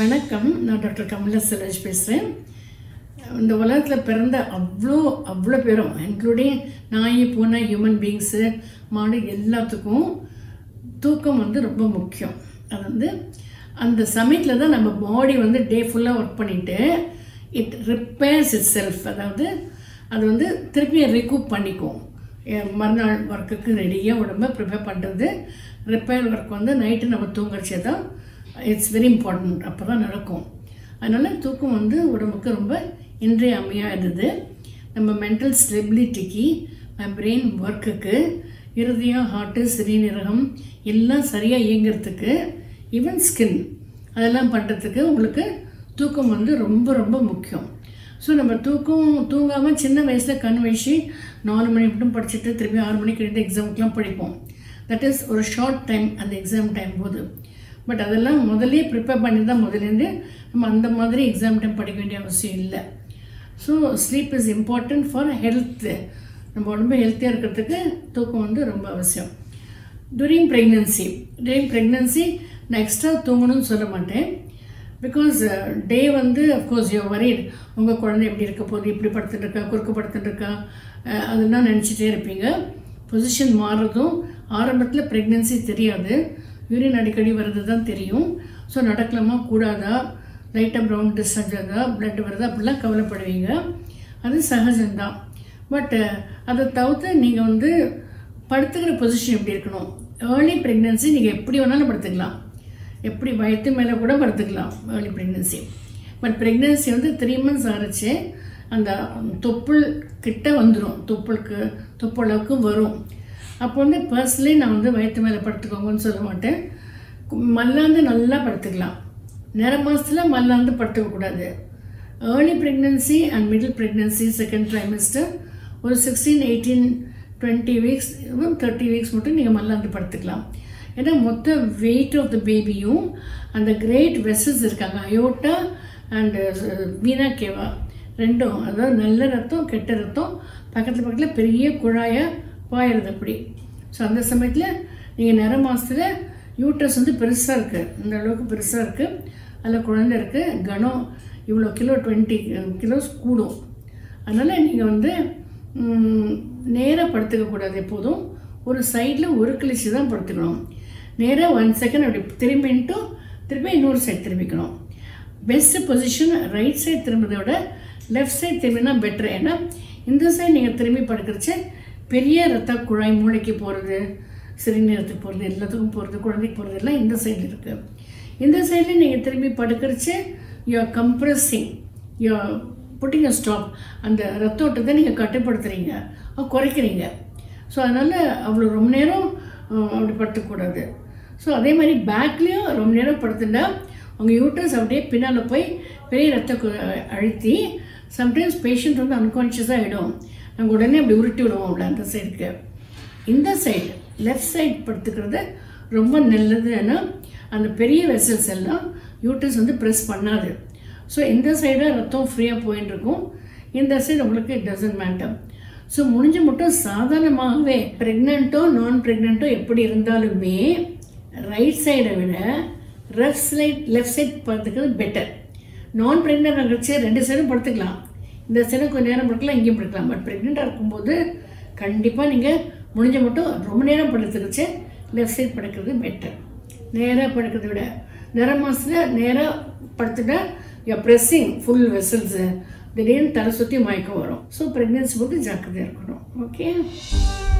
வணக்கம் நான் டாக்டர் கமலா செலஜ் பேசுகிறேன் இந்த உலகத்தில் பிறந்த அவ்வளோ அவ்வளோ பேரும் இன்க்ளூடிங் நாய் பூனை ஹியூமன் பீங்ஸு மாடு எல்லாத்துக்கும் தூக்கம் வந்து ரொம்ப முக்கியம் அது வந்து அந்த சமயத்தில் தான் நம்ம பாடி வந்து டே ஃபுல்லாக ஒர்க் பண்ணிவிட்டு இட் ரிப்பேர்ஸ் இட் செல்ஃப் அதாவது அது வந்து திருப்பி ரிகூப் பண்ணிக்கும் எ- மறுநாள் ஒர்க்குக்கு ரெடியாக உடம்ப ப்ரிப்பேர் பண்ணுறது ரிப்பேர் ஒர்க் வந்து நைட்டு நம்ம தூங்குறச்சே தான் இட்ஸ் வெரி இம்பார்ட்டண்ட் அப்போ தான் நடக்கும் அதனால் தூக்கம் வந்து உடம்புக்கு ரொம்ப இன்றியமையாதது நம்ம மென்டல் ஸ்டெபிலிட்டிக்கு பிரெயின் ஒர்க்குக்கு இருதயம் ஹார்ட்டு சிறுநீரகம் எல்லாம் சரியாக இயங்குறதுக்கு ஈவன் ஸ்கின் அதெல்லாம் பண்ணுறதுக்கு உங்களுக்கு தூக்கம் வந்து ரொம்ப ரொம்ப முக்கியம் ஸோ நம்ம தூக்கம் தூங்காமல் சின்ன வயசில் கண் வச்சு நாலு மணி மட்டும் படிச்சுட்டு திரும்பி ஆறு மணிக்கு ரெண்டு எக்ஸாமுக்குலாம் படிப்போம் தட் இஸ் ஒரு ஷார்ட் டைம் அந்த எக்ஸாம் டைம் போது பட் அதெல்லாம் முதல்லயே ப்ரிப்பேர் பண்ணி தான் முதலேருந்து நம்ம அந்த மாதிரி எக்ஸாம் டைம் படிக்க வேண்டிய அவசியம் இல்லை so sleep is important for health நம்ம உடம்பு ஹெல்த்தியாக இருக்கிறதுக்கு தூக்கம் வந்து ரொம்ப அவசியம் டூரிங் ப்ரெக்னென்சி டூரிங் ப்ரெக்னென்சி நான் எக்ஸ்ட்ரா தூங்கணும்னு சொல்ல மாட்டேன் பிகாஸ் டே வந்து அஃப்கோர்ஸ் யூ வரிட் உங்கள் குழந்தை எப்படி இருக்க போகுது இப்படி படுத்துட்டு இருக்கா குறுக்கு படுத்துட்டு இருக்கா அஹ், அதெல்லாம் நினச்சிட்டே இருப்பீங்க பொசிஷன் மாறுறதும் ஆரம்பத்தில் ப்ரெக்னென்சி தெரியாது யூரின் அடிக்கடி வர்றது தான் தெரியும் ஸோ நடக்கலாமா கூடாதா லைட்டாக ப்ரௌன் டிஸ்சார்ஜ் ஆகுதா பிளட் வருதா அப்படிலாம் கவலைப்படுவீங்க அது சகஜம்தான் பட் அதை தவிர்த்து நீங்கள் வந்து படுத்துக்கிற பொசிஷன் எப்படி இருக்கணும் ஏர்லி ப்ரெக்னென்சி நீங்கள் எப்படி வேணாலும் படுத்துக்கலாம் எப்படி வயத்து மேலே கூட படுத்துக்கலாம் ஏர்லி ப்ரெக்னென்சி பட் ப்ரெக்னென்சி வந்து த்ரீ மந்த்ஸ் ஆரச்சு அந்த தொப்புள் கிட்ட வந்துடும் தொப்புளுக்கு தொப்புளவுக்கு வரும் அப்போ வந்து பர்சனலி நான் வந்து வயிற்று மேலே படுத்துக்கோங்கன்னு சொல்ல மாட்டேன் மல்லாந்து நல்லா படுத்துக்கலாம் நேர மாதத்தில் மல்லாந்து படுத்துக்கக்கூடாது early pregnancy and middle pregnancy second trimester ஒரு sixteen eighteen twenty weeks thirty weeks மட்டும் நீங்கள் மல்லாந்து படுத்துக்கலாம் ஏன்னா மொத்த வெயிட் ஆஃப் த பேபியும் அந்த கிரேட் வெசல்ஸ் இருக்காங்க அயோட்டா அண்ட் வீணா கேவா ரெண்டும் அதாவது நல்ல ரத்தம் கெட்ட ரத்தம் பக்கத்தில் பக்கத்தில் பெரிய குழாயாக பாயிறது அப்படி ஸோ அந்த சமயத்தில் நீங்கள் நிற மாதத்தில் யூட்ரஸ் வந்து பெருசாக இருக்குது இந்த அளவுக்கு பெருசாக இருக்குது அதில் குழந்தை இருக்குது கனம் இவ்வளோ கிலோ டுவெண்ட்டி கிலோஸ் கூடும் அதனால் நீங்கள் வந்து நேராக படுத்துக்கக்கூடாது எப்போதும் ஒரு சைடில் ஒரு கிழிச்சு தான் படுத்துக்கணும் நேராக ஒன் செகண்ட் அப்படி திரும்பின்ட்டும் திருப்பி இன்னொரு சைடு திரும்பிக்கணும் பெஸ்ட் பொசிஷன் ரைட் சைடு திரும்புறதை விட லெஃப்ட் சைடு திரும்பினா பெட்டர் ஏன்னா இந்த சைடு நீங்கள் திரும்பி படுக்கிறச்ச பெரிய ரத்த குழாய் மூளைக்கு போகிறது சிறுநீரத்துக்கு போகிறது எல்லாத்துக்கும் போகிறது குழந்தைக்கு போகிறது எல்லாம் இந்த சைடு இருக்குது இந்த சைடில் நீங்கள் திரும்பி படுக்கிறச்ச you are compressing you are putting a stop அந்த ரத்த ஓட்டத்தை நீங்கள் கட்டுப்படுத்துறீங்க அஹ் குறைக்கிறீங்க ஸோ அதனால் அவ்வளோ ரொம்ப நேரம் அஹ், அப்படி படுத்தக்கூடாது ஸோ அதே மாதிரி பேக்லேயும் ரொம்ப நேரம் படுத்துட்டா உங்கள் யூட்டர்ஸ் அப்படியே பின்னால் போய் பெரிய ரத்த கு- அழுத்தி சம்டைம்ஸ் பேஷண்ட் வந்து அன்கான்ஷியஸாக ஆகிடும் நாங்கள் உடனே அப்படி உருட்டி விடுவோம் அப்படி அந்த சைடுக்கு இந்த சைடு லெஃப்ட் சைடு படுத்துக்கிறது ரொம்ப நல்லது ஏன்னா அந்த பெரிய வெசல்ஸ் எல்லாம் யூட்டர்ஸ் வந்து ப்ரெஸ் பண்ணாது ஸோ இந்த சைடாக ரத்தம் ஃப்ரீயாக போயின்னு இருக்கும் இந்த சைடு உங்களுக்கு இட் டசன்ட் மேட்டர் ஸோ முடிஞ்ச மட்டும் சாதாரணமாகவே ப்ரெக்னெண்ட்டோ நான் ப்ரெக்னெண்ட்டோ எப்படி இருந்தாலுமே ரைட் சைடை விட லெஃப்ட் சைட் லெஃப்ட் சைட் படுத்துக்கிறது பெட்டர் நான் ப்ரெக்னென்ட் ஆகிடுச்சு ரெண்டு சைடும் படுத்துக்கலாம் இந்த சைடும் கொஞ்சம் நேரம் படுக்கலாம் இங்கேயும் படுக்கலாம் பட் ப்ரெக்னெண்ட்டாக இருக்கும்போது கண்டிப்பாக நீங்கள் முடிஞ்ச மட்டும் ரொம்ப நேரம் படுத்துக்கிச்சு லெஃப்ட் சைட் படுக்கிறது பெட்டர் நேராக படுக்கிறத விட நிற மாதத்தில் நேராக படுத்துட்டா யூ ப்ரெஸ்ஸிங் ஃபுல் வெசல்ஸு திடீர்னு தலை சுற்றி மயக்கம் வரும் ஸோ ப்ரெக்னென்சி போது ஜாக்கிரதையாக இருக்கணும் ஓகே